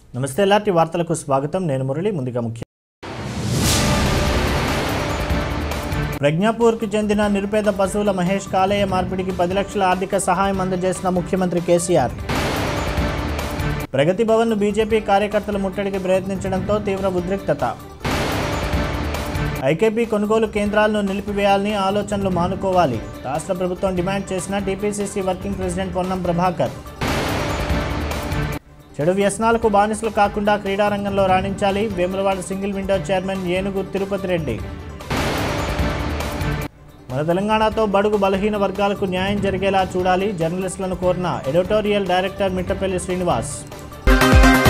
నమస్తే ఎల్ఆర్టీ వార్తలకు స్వాగతం నేను మురళి ముందుగా ముఖ్య ప్రజ్ఞాపూర్కి చెందిన నిరుపేద పశువుల మహేష్ కాలేయ మార్పిడికి పది లక్షల ఆర్థిక సహాయం అందజేసిన ముఖ్యమంత్రి కేసీఆర్ ప్రగతి భవన్ను బీజేపీ కార్యకర్తలు ముట్టడికి ప్రయత్నించడంతో తీవ్ర ఉద్రిక్తత ఐకేపీ కొనుగోలు కేంద్రాలను నిలిపివేయాలని ఆలోచనలు మానుకోవాలి రాష్ట్ర ప్రభుత్వం డిమాండ్ చేసిన TPCC working president Ponnam Prabhakar చెడు వ్యసనాలకు బానిసలు కాకుండా క్రీడారంగంలో రాణించాలి Vemulawada single window chairman Enugu Tirupati Reddy మన తెలంగాణతో బడుగు బలహీన వర్గాలకు న్యాయం జరిగేలా చూడాలి జర్నలిస్టులను కోరిన ఎడిటోరియల్ డైరెక్టర్ మిట్టపల్లి శ్రీనివాస్